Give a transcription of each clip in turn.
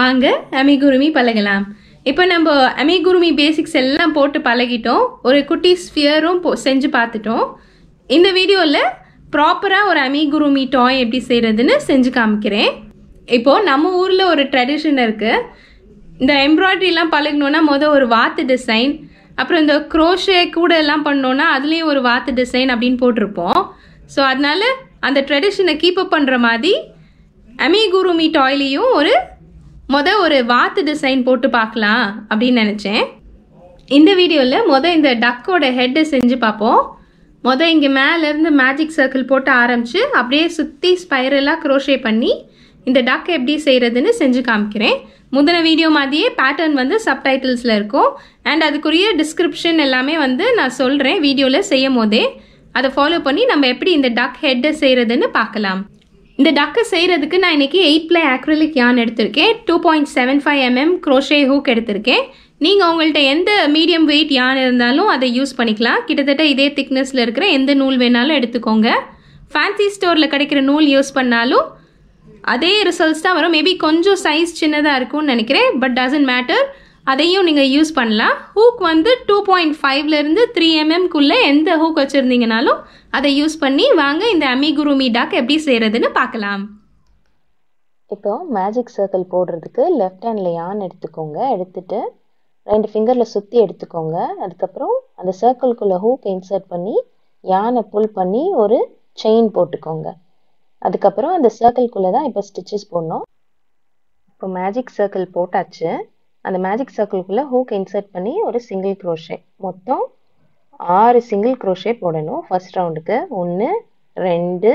வாங்க அமிகுருமி பழகலாம் இப்போ நம்ம அமிகுருமி பேசிக்ஸ் எல்லாம் போட்டு பழகிட்டோம் ஒரு குட்டி ஸ்பியரும் போ செஞ்சு பார்த்துட்டோம் இந்த வீடியோவில் ப்ராப்பராக ஒரு அமிகுருமி டாய் எப்படி செய்கிறதுன்னு செஞ்சு காமிக்கிறேன் இப்போது நம்ம ஊரில் ஒரு ட்ரெடிஷன் இருக்குது இந்த எம்ப்ராய்டரிலாம் பழகணுன்னா மொதல் ஒரு வாத்து டிசைன் அப்புறம் இந்த க்ரோஷே கூட எல்லாம் பண்ணோன்னா அதுலேயும் ஒரு வாத்து டிசைன் அப்படின்னு போட்டிருப்போம் ஸோ அதனால அந்த ட்ரெடிஷனை கீப் அப் பண்ணுற மாதிரி அமிகுருமி டாய்லையும் ஒரு மொத ஒரு வாத்து டிசைன் போட்டு பார்க்கலாம் அப்படின்னு நினச்சேன் இந்த வீடியோவில் மொத இந்த டக்கோட ஹெட்டை செஞ்சு பார்ப்போம் மொத இங்கே மேலேருந்து மேஜிக் சர்க்கிள் போட்டு ஆரம்பித்து அப்படியே சுற்றி ஸ்பைரலாக க்ரோஷே பண்ணி இந்த டக் எப்படி செய்கிறதுன்னு செஞ்சு காமிக்கிறேன் முந்தின வீடியோ மாதிரியே பேட்டர்ன் வந்து சப்டைட்டில்ஸில் இருக்கும் அண்ட் அதுக்குரிய டிஸ்கிரிப்ஷன் எல்லாமே வந்து நான் சொல்கிறேன் வீடியோவில் செய்யும் போதே அதை ஃபாலோ பண்ணி நம்ம எப்படி இந்த டக் ஹெட்டை செய்கிறதுன்னு பார்க்கலாம் இந்த டக்கை செய்கிறதுக்கு நான் இன்றைக்கி எயிட் ப்ளை ஆக்ரிலிக் யான் எடுத்திருக்கேன் two point seven five M M crochet hook எடுத்திருக்கேன் நீங்கள் உங்கள்கிட்ட எந்த மீடியம் வெயிட் யான் இருந்தாலும் அதை யூஸ் பண்ணிக்கலாம் கிட்டத்தட்ட இதே திக்னஸில் இருக்கிற எந்த நூல் வேணாலும் எடுத்துக்கோங்க ஃபேன்சி ஸ்டோரில் கிடைக்கிற நூல் யூஸ் பண்ணாலும் அதே ரிசல்ட்ஸ் தான் வரும் மேபி கொஞ்சம் சைஸ் சின்னதாக இருக்கும்னு நினைக்கிறேன் பட் டசன்ட் மேட்டர் அதையும் நீங்கள் யூஸ் பண்ணலாம் ஹூக் வந்து டூ பாயிண்ட் ஃபைவ்லேருந்து த்ரீ எம்எம்குள்ளே எந்த ஹூக் வச்சுருந்தீங்கனாலும் அதை யூஸ் பண்ணி வாங்க இந்த அமிகுருமி டாக் எப்படி செய்கிறதுன்னு பார்க்கலாம் இப்போ மேஜிக் சர்க்கிள் போடுறதுக்கு லெஃப்ட் ஹேண்டில் யான் எடுத்துக்கோங்க எடுத்துட்டு ரெண்டு ஃபிங்கரில் சுற்றி எடுத்துக்கோங்க அதுக்கப்புறம் அந்த சர்க்கிள்குள்ளே ஹூக் இன்சர்ட் பண்ணி யானை புல் பண்ணி ஒரு செயின் போட்டுக்கோங்க அதுக்கப்புறம் அந்த சர்க்கிள்குள்ளே தான் இப்போ ஸ்டிச்சஸ் போடணும் இப்போ மேஜிக் சர்க்கிள் போட்டாச்சு அந்த மேஜிக் சர்க்கிள்குள்ளே ஹூக் இன்சர்ட் பண்ணி ஒரு சிங்கிள் க்ரோஷே மொத்தம் ஆறு சிங்கிள் க்ரோஷே போடணும் ஃபர்ஸ்ட் ரவுண்டுக்கு ஒன்று ரெண்டு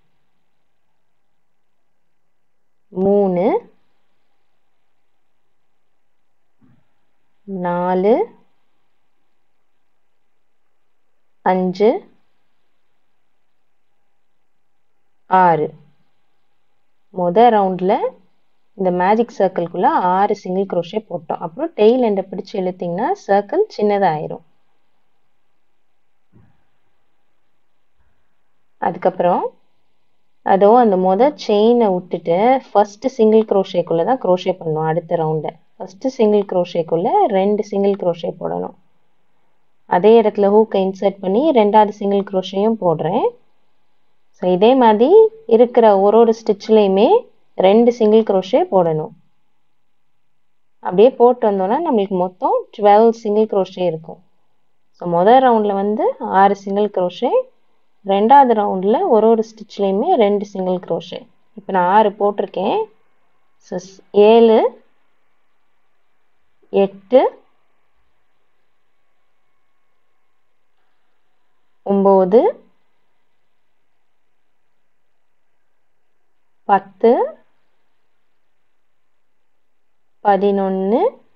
மூணு நாலு அஞ்சு ஆறு மொதல் ரவுண்டில் இந்த மேஜிக் சர்க்கிள்குள்ளே ஆறு சிங்கிள் க்ரோஷே போட்டோம் அப்புறம் டெய்ல் எண்டை பிடிச்சி இழுத்திங்கன்னா சர்க்கிள் சின்னதாயிரும் அதுக்கப்புறம் அதோ அந்த மொதல் செயினை விட்டுட்டு ஃபஸ்ட்டு சிங்கிள் க்ரோஷேக்குள்ளே தான் க்ரோஷே பண்ணணும் அடுத்த ரவுண்டை ஃபஸ்ட்டு சிங்கிள் க்ரோஷேக்குள்ளே ரெண்டு சிங்கிள் க்ரோஷே போடணும் அதே இடத்துல ஹூக்கை இன்சர்ட் பண்ணி ரெண்டாவது சிங்கிள் க்ரோஷேயும் போடுறேன் ஸோ இதே மாதிரி இருக்கிற ஒரு ஒரு ஸ்டிச்லேயுமே ரெண்டு சிங்கிள் க்ரோஷே போடணும் அப்படியே போட்டு வந்தோன்னா நம்மளுக்கு மொத்தம் டுவெல் சிங்கிள் க்ரோஷே இருக்கும் ஸோ மொதல் ரவுண்டில் வந்து ஆறு சிங்கிள் க்ரோஷே ரெண்டாவது ரவுண்டில் ஒரு ஒரு ஸ்டிச்லேயுமே ரெண்டு சிங்கிள் க்ரோஷே இப்போ நான் ஆறு போட்டிருக்கேன் ஸோ ஏழு எட்டு ஒம்பது பத்து பதினொன்று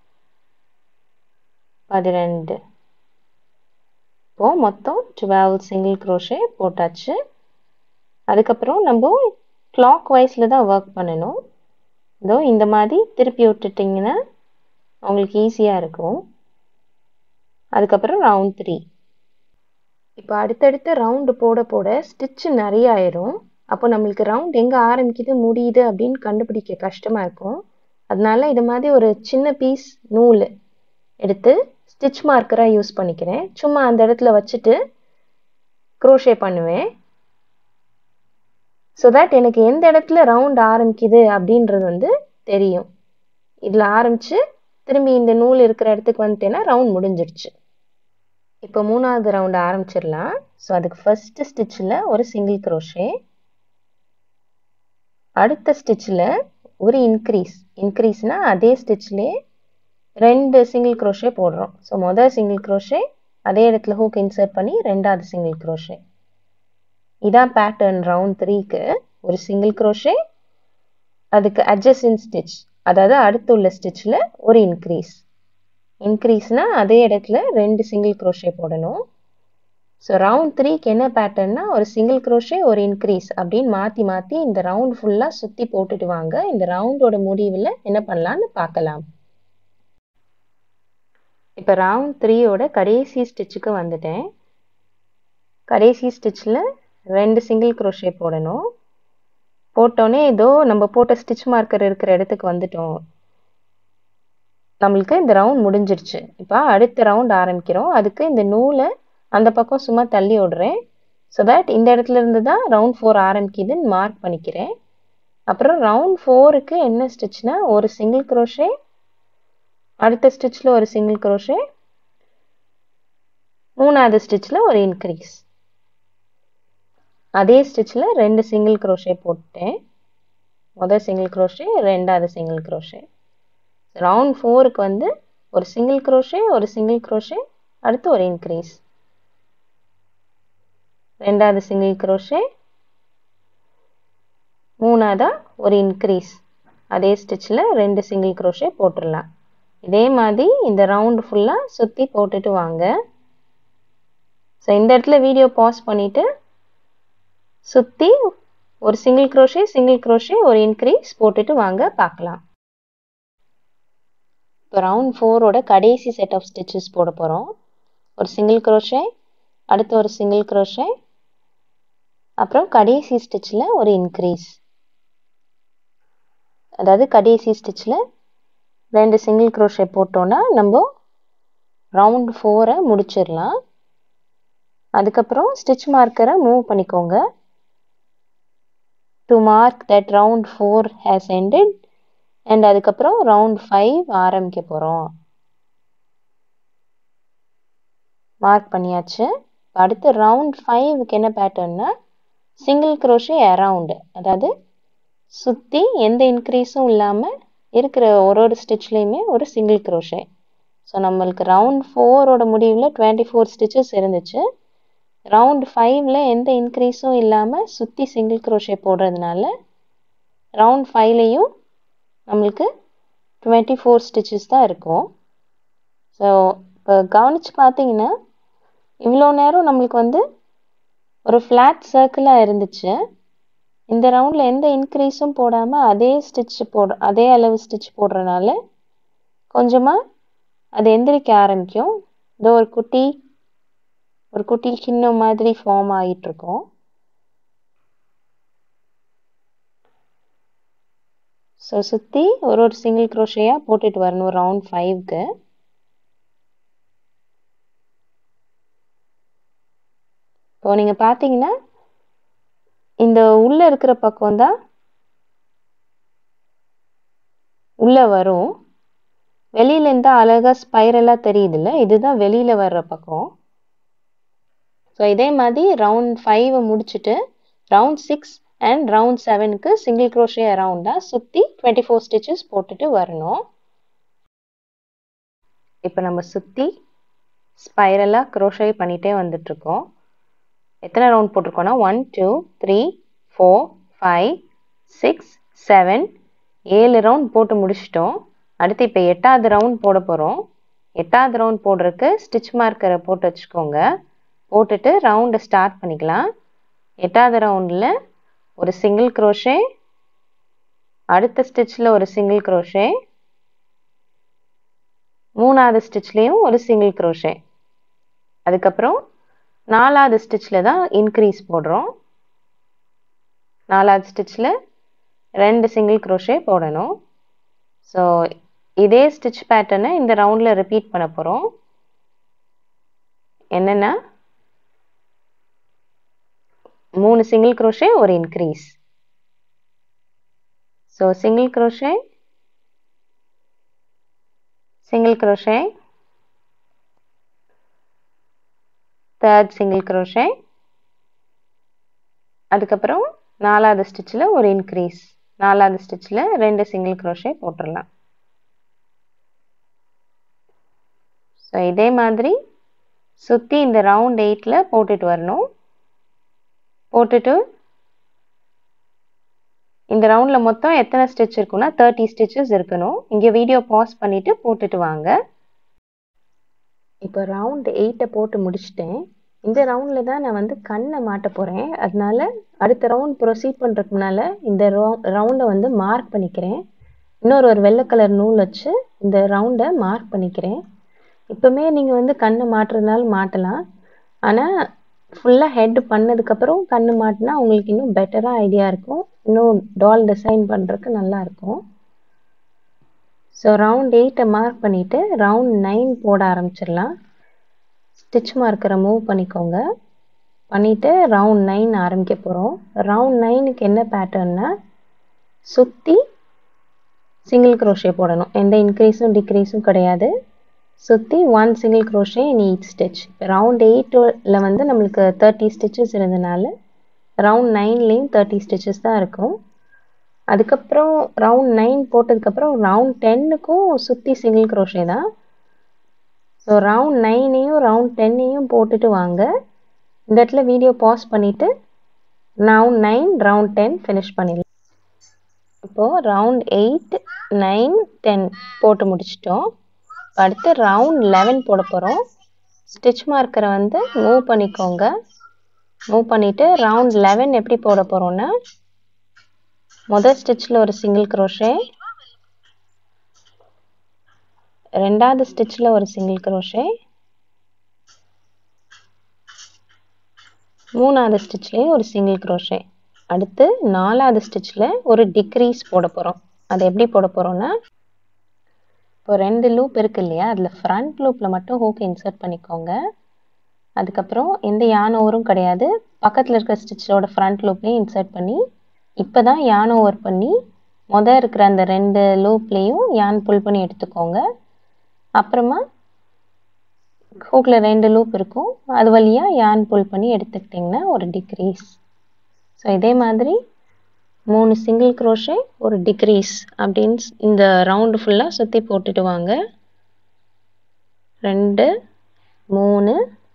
பதிரெண்டு இப்போது மொத்தம் டுவெல் சிங்கிள் க்ரோஷே போட்டாச்சு அதுக்கப்புறம் நம்ம கிளாக் வைஸில் தான் ஒர்க் பண்ணணும் இதோ இந்த மாதிரி திருப்பி விட்டுட்டிங்கன்னா உங்களுக்கு ஈஸியாக இருக்கும் அதுக்கப்புறம் ரவுண்ட் த்ரீ இப்போ அடுத்தடுத்து ரவுண்டு போட போட ஸ்டிச்சு நிறைய ஆயிரும் அப்போ நம்மளுக்கு ரவுண்ட் எங்கே ஆரம்பிக்குது முடியுது அப்படின்னு கண்டுபிடிக்க கஷ்டமாக இருக்கும் அதனால இது மாதிரி ஒரு சின்ன பீஸ் நூல் எடுத்து ஸ்டிச் மார்க்கராக யூஸ் பண்ணிக்கிறேன் சும்மா அந்த இடத்துல வச்சுட்டு க்ரோஷே பண்ணுவேன் ஸோ தட் எனக்கு எந்த இடத்துல ரவுண்ட் ஆரம்பிக்குது அப்படின்றது வந்து தெரியும் இதில் ஆரம்பித்து திரும்பி இந்த நூல் இருக்கிற இடத்துக்கு வந்துட்டேன்னா ரவுண்ட் முடிஞ்சிடுச்சு இப்போ மூணாவது ரவுண்டு ஆரம்பிச்சிடலாம் ஸோ அதுக்கு ஃபஸ்ட்டு ஸ்டிச்சில் ஒரு சிங்கிள் க்ரோஷே அடுத்த ஸ்டிச்சில் ஒரு இன்க்ரீஸ் இன்க்ரீஸ்னால் அதே ஸ்டிச்லேயே ரெண்டு சிங்கிள் க்ரோஷே போடுறோம் ஸோ மொதல் சிங்கிள் க்ரோஷே அதே இடத்துல ஹூக் இன்சர்ட் பண்ணி ரெண்டாவது சிங்கிள் க்ரோஷே இதான் பேட்டர்ன் ரவுண்ட் த்ரீக்கு ஒரு சிங்கிள் க்ரோஷே அதுக்கு அட்ஜஸ்டின் ஸ்டிச் அதாவது அடுத்து உள்ள ஸ்டிச்சில் ஒரு இன்க்ரீஸ் இன்க்ரீஸ்னால் அதே இடத்துல ரெண்டு சிங்கிள் க்ரோஷே போடணும் ஸோ ரவுண்ட் த்ரீக்கு என்ன பேட்டர்னா ஒரு சிங்கிள் க்ரோஷே ஒரு இன்க்ரீஸ் அப்படின்னு மாற்றி மாற்றி இந்த ரவுண்ட் ஃபுல்லாக சுற்றி போட்டுட்டு வாங்க இந்த ரவுண்டோட முடிவில் என்ன பண்ணலான்னு பார்க்கலாம் இப்போ ரவுண்ட் த்ரீயோட கடைசி ஸ்டிச்சுக்கு வந்துட்டேன் கடைசி ஸ்டிச்சில் ரெண்டு சிங்கிள் க்ரோஷே போடணும் போட்டோன்னே ஏதோ நம்ம போட்ட ஸ்டிச் மார்க்கர் இருக்கிற இடத்துக்கு வந்துட்டோம் நம்மளுக்கு இந்த ரவுண்ட் முடிஞ்சிருச்சு இப்போ அடுத்த ரவுண்ட் ஆரம்பிக்கிறோம் அதுக்கு இந்த நூலை அந்த பக்கம் சும்மா தள்ளி விடுறேன் ஸோ தட் இந்த இடத்துல இருந்து தான் ரவுண்ட் ஃபோர் ஆரம்பிக்குதுன்னு மார்க் பண்ணிக்கிறேன் அப்புறம் ரவுண்ட் ஃபோருக்கு என்ன ஸ்டிச்னா ஒரு சிங்கிள் க்ரோஷே அடுத்த ஸ்டிச்சில் ஒரு சிங்கிள் க்ரோஷே மூணாவது ஸ்டிச்சில் ஒரு இன்க்ரீஸ் அதே ஸ்டிச்சில் ரெண்டு சிங்கிள் க்ரோஷே போட்டேன் முதல் சிங்கிள் க்ரோஷே ரெண்டாவது சிங்கிள் க்ரோஷே ரவுண்ட் ஃபோருக்கு வந்து ஒரு சிங்கிள் க்ரோஷே ஒரு சிங்கிள் க்ரோஷே அடுத்து ஒரு இன்க்ரீஸ் ரெண்டாவது சிங்கிள் க்ரோஷே மூணாவதா ஒரு இன்க்ரீஸ் அதே ஸ்டிச்சில் ரெண்டு சிங்கிள் க்ரோஷே போட்டுடலாம் இதே மாதிரி இந்த ரவுண்டு ஃபுல்லாக சுற்றி போட்டுட்டு வாங்க ஸோ இந்த இடத்துல வீடியோ பாஸ் பண்ணிவிட்டு சுற்றி ஒரு சிங்கிள் க்ரோஷே சிங்கிள் க்ரோஷே ஒரு இன்க்ரீஸ் போட்டுட்டு வாங்க பார்க்கலாம் இப்போ ரவுண்ட் ஃபோரோட கடைசி செட் ஆஃப் ஸ்டிச்சஸ் போட போகிறோம் ஒரு சிங்கிள் க்ரோஷே அடுத்து ஒரு சிங்கிள் க்ரோஷே அப்புறம் கடைசி ஸ்டிச்சில் ஒரு இன்க்ரீஸ் அதாவது கடைசி ஸ்டிச்சில் ரெண்டு சிங்கிள் க்ரோஷே போட்டோன்னா நம்ம ரவுண்ட் ஃபோரை முடிச்சிடலாம் அதுக்கப்புறம் ஸ்டிச் மார்க்கரை மூவ் பண்ணிக்கோங்க to mark that round four has ended and அதுக்கப்புறம் ரவுண்ட் ஃபைவ் ஆரம்பிக்க போகிறோம் மார்க் பண்ணியாச்சு அடுத்து ரவுண்ட் ஃபைவுக்கு என்ன பேட்டர்ன்னா சிங்கிள் க்ரோஷே அரவுண்டு அதாவது சுற்றி எந்த இன்க்ரீஸும் இல்லாமல் இருக்கிற ஒரு ஒரு ஸ்டிச்லேயுமே ஒரு சிங்கிள் க்ரோஷே ஸோ நம்மளுக்கு ரவுண்ட் ஃபோரோட முடிவில் டுவெண்ட்டி ஃபோர் ஸ்டிச்சஸ் இருந்துச்சு ரவுண்ட் ஃபைவ்ல எந்த இன்க்ரீஸும் இல்லாமல் சுற்றி சிங்கிள் க்ரோஷே போடுறதுனால ரவுண்ட் ஃபைவ்லேயும் நம்மளுக்கு டுவெண்ட்டி ஃபோர் ஸ்டிச்சஸ் தான் இருக்கும் ஸோ இப்போ கவனித்து பார்த்தீங்கன்னா இவ்வளோ நேரம் நம்மளுக்கு வந்து ஒரு ஃப்ளாட் சர்க்கிளாக இருந்துச்சு இந்த ரவுண்டில் எந்த இன்க்ரீஸும் போடாமல் அதே ஸ்டிச் போட அதே அளவு ஸ்டிச் போடுறனால கொஞ்சமாக அது எந்திரிக்க ஆரம்பிக்கும் இதோ ஒரு குட்டி ஒரு குட்டி சின்ன மாதிரி ஃபார்ம் ஆகிட்டுருக்கோம் ஸோ சுற்றி ஒரு ஒரு சிங்கிள் க்ரோஷையாக போட்டுட்டு வரணும் ரவுண்ட் ஃபைவ்க்கு இப்போ நீங்கள் பார்த்தீங்கன்னா இந்த உள்ளே இருக்கிற பக்கம் தான் உள்ளே வரும் வெளியிலேருந்து அழகாக ஸ்பைரலாக தெரியுதுல்ல இதுதான் வெளியில் வர்ற பக்கம் ஸோ இதே மாதிரி ரவுண்ட் ஃபைவை முடிச்சுட்டு ரவுண்ட் சிக்ஸ் அண்ட் ரவுண்ட் செவனுக்கு சிங்கிள் க்ரோஷே அரவுண்டாக சுற்றி டுவெண்ட்டி ஃபோர் ஸ்டிச்சஸ் போட்டுட்டு வரணும் இப்போ நம்ம சுற்றி ஸ்பைரலாக க்ரோஷே பண்ணிகிட்டே வந்துட்ருக்கோம் எத்தனை ரவுண்ட் போட்டிருக்கோன்னா one two three four five six seven ஏழு ரவுண்ட் போட்டு முடிச்சிட்டோம் அடுத்து இப்போ எட்டாவது ரவுண்ட் போட போகிறோம் எட்டாவது ரவுண்ட் போடுறதுக்கு ஸ்டிச் மார்க்கரை போட்டு வச்சுக்கோங்க போட்டுட்டு ரவுண்டை ஸ்டார்ட் பண்ணிக்கலாம் எட்டாவது ரவுண்டில் ஒரு சிங்கிள் க்ரோஷே அடுத்த ஸ்டிச்சில் ஒரு சிங்கிள் க்ரோஷே மூணாவது ஸ்டிச்லேயும் ஒரு சிங்கிள் க்ரோஷே அதுக்கப்புறம் நாலாவது ஸ்டிச்சில் தான் இன்க்ரீஸ் போடுறோம் நாலாவது ஸ்டிச்சில் ரெண்டு சிங்கிள் க்ரோஷே போடணும் ஸோ இதே ஸ்டிச் பேட்டர்னை இந்த ரவுண்டில் ரிப்பீட் பண்ண போகிறோம் என்னென்னா மூணு சிங்கிள் க்ரோஷே ஒரு increase so single crochet single crochet third single crochet அதுக்கப்புறம் நாலாவது ஸ்டிச்சில் ஒரு இன்க்ரீஸ் நாலாவது ஸ்டிச்சில் ரெண்டு சிங்கிள் க்ரோஷே போட்டுடலாம் ஸோ இதே மாதிரி சுற்றி இந்த ரவுண்ட் எயிட்டில் போட்டுட்டு வரணும் போட்டுட்டு இந்த ரவுண்டில் மொத்தம் எத்தனை ஸ்டிச் இருக்குன்னா தேர்ட்டி ஸ்டிச்சஸ் இருக்கணும் இங்கே வீடியோ பாஸ் பண்ணிவிட்டு போட்டுட்டு வாங்க இப்போ ரவுண்ட் எயிட்டை போட்டு முடிச்சிட்டேன் இந்த ரவுண்டில் தான் நான் வந்து கண்ணை மாட்ட போகிறேன் அதனால அடுத்த ரவுண்ட் ப்ரொசீட் பண்ணுறதுக்கு முன்னால் இந்த ரவுண்டை வந்து மார்க் பண்ணிக்கிறேன் இன்னொரு ஒரு வெள்ளை கலர் நூல் வச்சு இந்த ரவுண்டை மார்க் பண்ணிக்கிறேன் இப்போமே நீங்கள் வந்து கண்ணை மாட்டுறதுனால மாட்டலாம் ஆனால் ஃபுல்லாக ஹெட் பண்ணதுக்கப்புறம் கண்ணு மாட்டினா உங்களுக்கு இன்னும் பெட்டராக ஐடியா இருக்கும் இன்னும் டால் டிசைன் பண்ணுறதுக்கு நல்லாயிருக்கும் ஸோ ரவுண்ட் எயிட்டை மார்க் பண்ணிவிட்டு ரவுண்ட் நைன் போட ஆரம்பிச்சிடலாம் ஸ்டிச் மார்க்கரை மூவ் பண்ணிக்கோங்க பண்ணிவிட்டு ரவுண்ட் நைன் ஆரம்பிக்க போகிறோம் ரவுண்ட் நைனுக்கு என்ன பேட்டர்ன்னா சுற்றி சிங்கிள் க்ரோஷே போடணும் எந்த இன்க்ரீஸும் டிக்ரீஸும் கிடையாது சுற்றி one single crochet in each stitch இப்போ ரவுண்ட் எயிட்டில் வந்து நம்மளுக்கு தேர்ட்டி ஸ்டிச்சஸ் இருந்தனால ரவுண்ட் நைன்லேயும் தேர்ட்டி ஸ்டிச்சஸ் தான் இருக்கும் அதுக்கப்புறம் ரவுண்ட் நைன் போட்டதுக்கப்புறம் ரவுண்ட் டென்னுக்கும் சுற்றி சிங்கிள் க்ரோஷே தான் ஸோ ரவுண்ட் நைனையும் ரவுண்ட் டென்னையும் போட்டுட்டு வாங்க இந்த இடத்துல வீடியோ பாஸ் பண்ணிவிட்டு round nine round ten finish பண்ணிடலாம் இப்போது ரவுண்ட் எயிட் நைன் டென் போட்டு முடிச்சிட்டோம் அடுத்து ரவுண்ட் லெவன் போட போகிறோம் ஸ்டிச் மார்க்கரை வந்து மூவ் பண்ணிக்கோங்க மூவ் பண்ணிவிட்டு ரவுண்ட் லெவன் எப்படி போட போகிறோன்னா முதல் ஸ்டிச்சில் ஒரு சிங்கிள் க்ரோஷே ரெண்டாவது ஸ்டிச்சில் ஒரு சிங்கிள் க்ரோஷே மூணாவது ஸ்டிச்லேயும் ஒரு சிங்கிள் க்ரோஷே அடுத்து நாலாவது ஸ்டிச்சில் ஒரு டிக்ரீஸ் போட போகிறோம் அது எப்படி போட போகிறோன்னா இப்போ ரெண்டு லூப் இருக்கு இல்லையா அதில் ஃப்ரண்ட் லூப்பில் மட்டும் ஹூக் இன்சர்ட் பண்ணிக்கோங்க அதுக்கப்புறம் எந்த யான் ஓவரும் கிடையாது பக்கத்தில் இருக்கிற ஸ்டிச்சோட ஃப்ரண்ட் லூப்லேயும் இன்சர்ட் பண்ணி இப்போ தான் யான் ஓவர் பண்ணி மொதல் இருக்கிற அந்த ரெண்டு லூப்லேயும் யான் புல் பண்ணி எடுத்துக்கோங்க அப்புறமா ஹூக்கில் ரெண்டு லூப் இருக்கும் அது வழியாக யான் புல் பண்ணி எடுத்துக்கிட்டிங்கன்னா ஒரு டிக்ரீஸ் ஸோ இதே மாதிரி மூணு சிங்கிள் க்ரோஷே ஒரு டிக்ரீஸ் அப்படின்னு இந்த ரவுண்டு ஃபுல்லாக சுற்றி போட்டுட்டு வாங்க ரெண்டு மூணு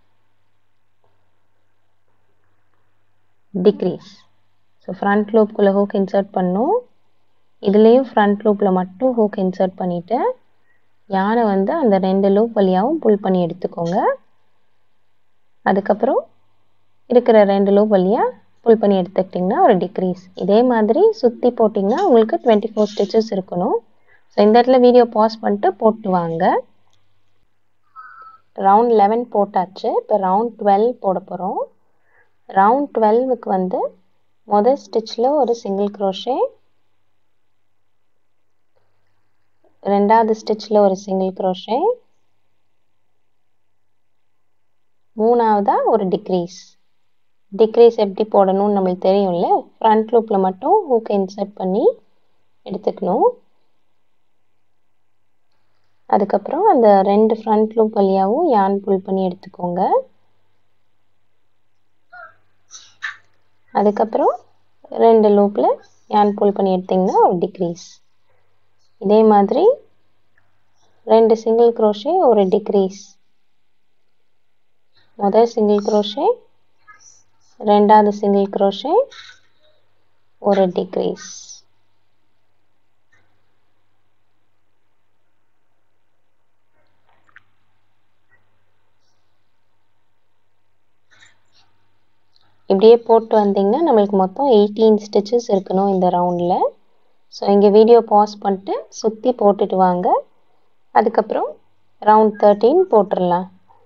டிக்ரீஸ் ஸோ ஃப்ரண்ட் லூப்குள்ளே ஹூக் இன்சர்ட் பண்ணும் இதுலேயும் ஃப்ரண்ட் லூப்பில் மட்டும் ஹூக் இன்சர்ட் பண்ணிவிட்டு யானை வந்து அந்த ரெண்டு லூப் வழியாகவும் புல் பண்ணி எடுத்துக்கோங்க அதுக்கப்புறம் இருக்கிற ரெண்டு லூப் வழியாக புல் பண்ணி எடுத்துக்கிட்டிங்கன்னா ஒரு டிக்ரீஸ் இதே மாதிரி சுற்றி போட்டிங்கன்னா உங்களுக்கு டுவெண்ட்டி ஃபோர் ஸ்டிச்சஸ் இருக்கணும் ஸோ இந்த இடத்துல வீடியோ பாஸ் பண்ணிட்டு போட்டு வாங்க ரவுண்ட் லெவன் போட்டாச்சு இப்போ ரவுண்ட் டுவெல் போட போகிறோம் ரவுண்ட் டுவெல்வுக்கு வந்து முதல் ஸ்டிச்சில் ஒரு சிங்கிள் க்ரோஷே ரெண்டாவது ஸ்டிச்சில் ஒரு சிங்கிள் க்ரோஷே மூணாவதாக ஒரு டிக்ரீஸ் டிக்ரீஸ் எப்படி போடணும்னு நம்மளுக்கு தெரியும்ல ஃப்ரண்ட் லூப்பில் மட்டும் ஹூக்கை இன்சர்ட் பண்ணி எடுத்துக்கணும் அதுக்கப்புறம் அந்த ரெண்டு ஃப்ரண்ட் லூப் வழியாகவும் யான் புல் பண்ணி எடுத்துக்கோங்க அதுக்கப்புறம் ரெண்டு லூப்பில் யான் புல் பண்ணி எடுத்திங்கன்னா ஒரு டிக்ரீஸ் இதே மாதிரி ரெண்டு சிங்கிள் க்ரோஷே ஒரு டிக்ரீஸ் முதல் சிங்கிள் க்ரோஷே ரெண்டாவது சிங்கிள் க்ரோஷே ஒரு டிக்ரீஸ் இப்படியே போட்டு வந்தீங்கன்னா நம்மளுக்கு மொத்தம் எயிட்டீன் ஸ்டிச்சஸ் இருக்கணும் இந்த ரவுண்டில் ஸோ இங்கே வீடியோ பாஸ் பண்ணிட்டு சுற்றி போட்டுட்டு வாங்க அதுக்கப்புறம் ரவுண்ட் தேர்ட்டீன் போட்டுடலாம்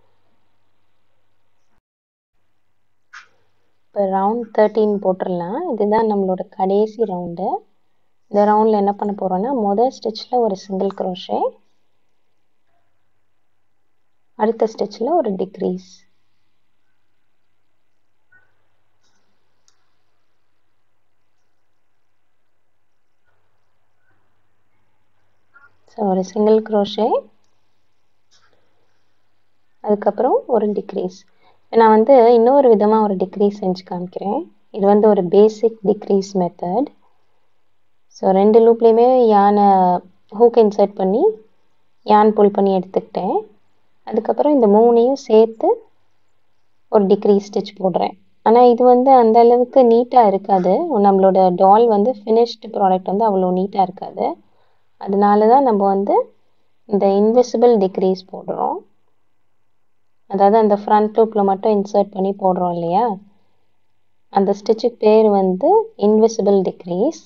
இப்போ ரவுண்ட் தேர்ட்டீன் போட்டுடலாம் இதுதான் நம்மளோட கடைசி ரவுண்டு இந்த ரவுண்டில் என்ன பண்ண போகிறோன்னா முதல் ஸ்டிச்சில் ஒரு சிங்கிள் க்ரோஷே அடுத்த ஸ்டிச்சில் ஒரு டிக்ரீஸ் ஸோ ஒரு சிங்கிள் க்ரோஷே அதுக்கப்புறம் ஒரு டிக்ரீஸ் நான் வந்து இன்னொரு விதமாக ஒரு டிக்ரீஸ் செஞ்சு காமிக்கிறேன் இது வந்து ஒரு பேசிக் டிக்ரீஸ் மெத்தட் ஸோ ரெண்டு லூப்லேயுமே யானை ஹூக் இன்சர்ட் பண்ணி யான் புல் பண்ணி எடுத்துக்கிட்டேன் அதுக்கப்புறம் இந்த மூணையும் சேர்த்து ஒரு டிக்ரீஸ் ஸ்டிச் போடுறேன் ஆனால் இது வந்து அந்த அளவுக்கு நீட்டாக இருக்காது நம்மளோட டால் வந்து ஃபினிஷ்டு ப்ராடக்ட் வந்து அவ்வளோ நீட்டாக இருக்காது அதனால தான் நம்ம வந்து இந்த இன்விசிபிள் டிக்ரீஸ் போடுறோம் அதாவது அந்த ஃப்ரண்ட் லூப்பில் மட்டும் இன்சர்ட் பண்ணி போடுறோம் இல்லையா அந்த ஸ்டிச்சுக்கு பேர் வந்து இன்விசிபிள் டிக்ரீஸ்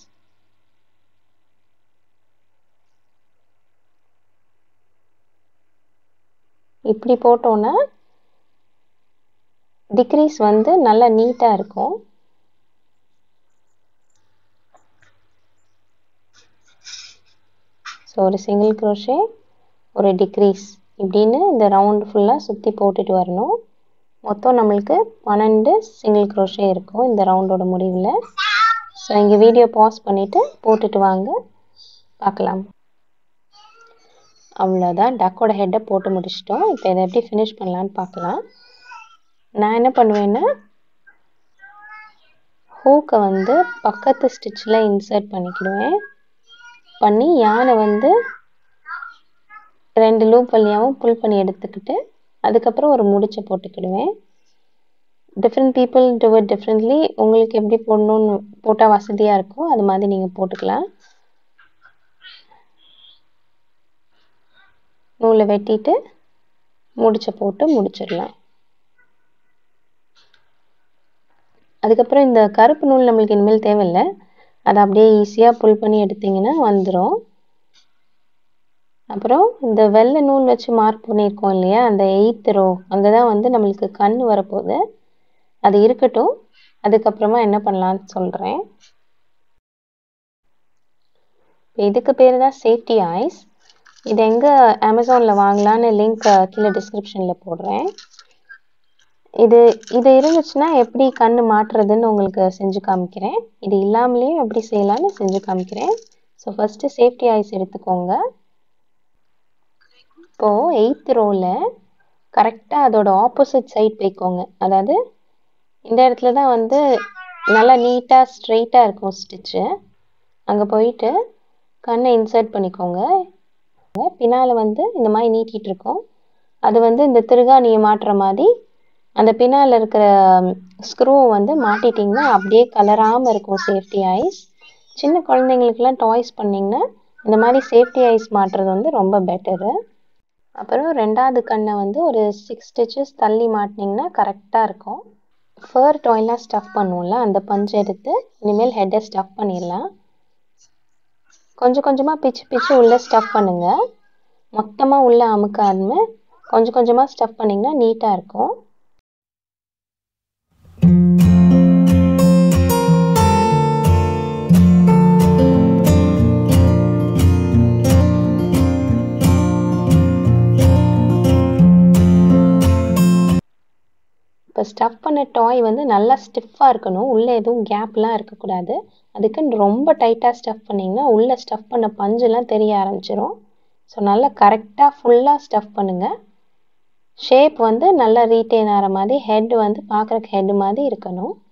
இப்படி போட்டோன்னா டிக்ரீஸ் வந்து நல்லா நீட்டாக இருக்கும் ஸோ ஒரு சிங்கிள் க்ரோஷே ஒரு டிக்ரீஸ் இப்படின்னு இந்த ரவுண்டு ஃபுல்லாக சுற்றி போட்டுட்டு வரணும் மொத்தம் நம்மளுக்கு பன்னெண்டு சிங்கிள் க்ரோஷே இருக்கும் இந்த ரவுண்டோட முடிவில் ஸோ இங்கே வீடியோ பாஸ் பண்ணிவிட்டு போட்டுட்டு வாங்க பார்க்கலாம் அவ்வளோதான் டக்கோட ஹெட்டை போட்டு முடிச்சிட்டோம் இப்போ இதை எப்படி ஃபினிஷ் பண்ணலான்னு பார்க்கலாம் நான் என்ன பண்ணுவேன்னா ஹூக்கை வந்து பக்கத்து ஸ்டிச்சில் இன்சர்ட் பண்ணிக்கிடுவேன் பண்ணி யானை வந்து ரெண்டு லூப் வழியாகவும் புல் பண்ணி எடுத்துக்கிட்டு அதுக்கப்புறம் ஒரு முடிச்சை போட்டுக்கிடுவேன் different people do it differently உங்களுக்கு எப்படி போடணும்னு போட்டால் வசதியாக இருக்கோ அது மாதிரி நீங்கள் போட்டுக்கலாம் நூலை வெட்டிட்டு முடிச்ச போட்டு முடிச்சிடலாம் அதுக்கப்புறம் இந்த கருப்பு நூல் நம்மளுக்கு இனிமேல் தேவையில்லை அதை அப்படியே ஈஸியாக புல் பண்ணி எடுத்திங்கன்னா வந்துடும் அப்புறம் இந்த வெள்ளை நூல் வச்சு மார்க் பண்ணியிருக்கோம் இல்லையா அந்த எயித்து ரோ அங்கே தான் வந்து நம்மளுக்கு கண் வரப்போகுது அது இருக்கட்டும் அதுக்கப்புறமா என்ன பண்ணலான்னு சொல்கிறேன் இதுக்கு பேர் தான் சேஃப்டி ஐஸ் இது எங்கே அமேசானில் வாங்கலான்னு லிங்க் கீழே டிஸ்கிரிப்ஷனில் போடுறேன் இது இது இருந்துச்சுன்னா எப்படி கண் மாட்டுறதுன்னு உங்களுக்கு செஞ்சு காமிக்கிறேன் இது இல்லாமலே எப்படி செய்யலான்னு செஞ்சு காமிக்கிறேன் ஸோ ஃபஸ்ட்டு சேஃப்டி ஐஸ் எடுத்துக்கோங்க இப்போது எயித் ரோவில் கரெக்டாக அதோட ஆப்போசிட் சைட் போய்க்கோங்க அதாவது இந்த இடத்துல தான் வந்து நல்லா நீட்டாக ஸ்ட்ரெயிட்டாக இருக்கும் ஸ்டிச்சு அங்கே போயிட்டு கண்ணை இன்சர்ட் பண்ணிக்கோங்க பின்னால் வந்து இந்த மாதிரி நீட்டிகிட்டு இருக்கோம் அது வந்து இந்த திருகாணியை மாட்டுற மாதிரி அந்த பின்னால் இருக்கிற ஸ்க்ரூவை வந்து மாட்டிட்டிங்கன்னா அப்படியே கலராமல் இருக்கும் சேஃப்டி ஐஸ் சின்ன குழந்தைங்களுக்குலாம் டாய்ஸ் பண்ணிங்கன்னா இந்த மாதிரி சேஃப்டி ஐஸ் மாட்டுறது வந்து ரொம்ப பெட்டரு அப்புறம் ரெண்டாவது கண்ணை வந்து ஒரு சிக்ஸ் ஸ்டிச்சஸ் தள்ளி மாட்டினீங்கன்னா கரெக்டாக இருக்கும் ஃபர் டாய்லாம் ஸ்டஃப் பண்ணுவோம்ல அந்த பஞ்சு எடுத்து இனிமேல் ஹெட்டை ஸ்டஃப் பண்ணிடலாம் கொஞ்சம் கொஞ்சமாக பிச்சு பிச்சு உள்ளே ஸ்டஃப் பண்ணுங்கள் மொத்தமாக உள்ளே அமுக்காதுமே கொஞ்சம் கொஞ்சமாக ஸ்டஃப் பண்ணிங்கன்னா நீட்டாக இருக்கும் இப்போ ஸ்டஃப் பண்ண டாய் வந்து நல்லா ஸ்டிஃபாக இருக்கணும் உள்ளே எதுவும் கேப்லாம் இருக்கக்கூடாது அதுக்குன்னு ரொம்ப டைட்டாக ஸ்டஃப் பண்ணிங்கன்னா உள்ளே ஸ்டஃப் பண்ண பஞ்செல்லாம் தெரிய ஆரம்பிச்சிடும் ஸோ நல்லா கரெக்டாக ஃபுல்லாக ஸ்டஃப் பண்ணுங்கள் ஷேப் வந்து நல்லா ரீட்டைன் ஆகிற மாதிரி ஹெட் வந்து பார்க்குறக்கு ஹெட் மாதிரி இருக்கணும்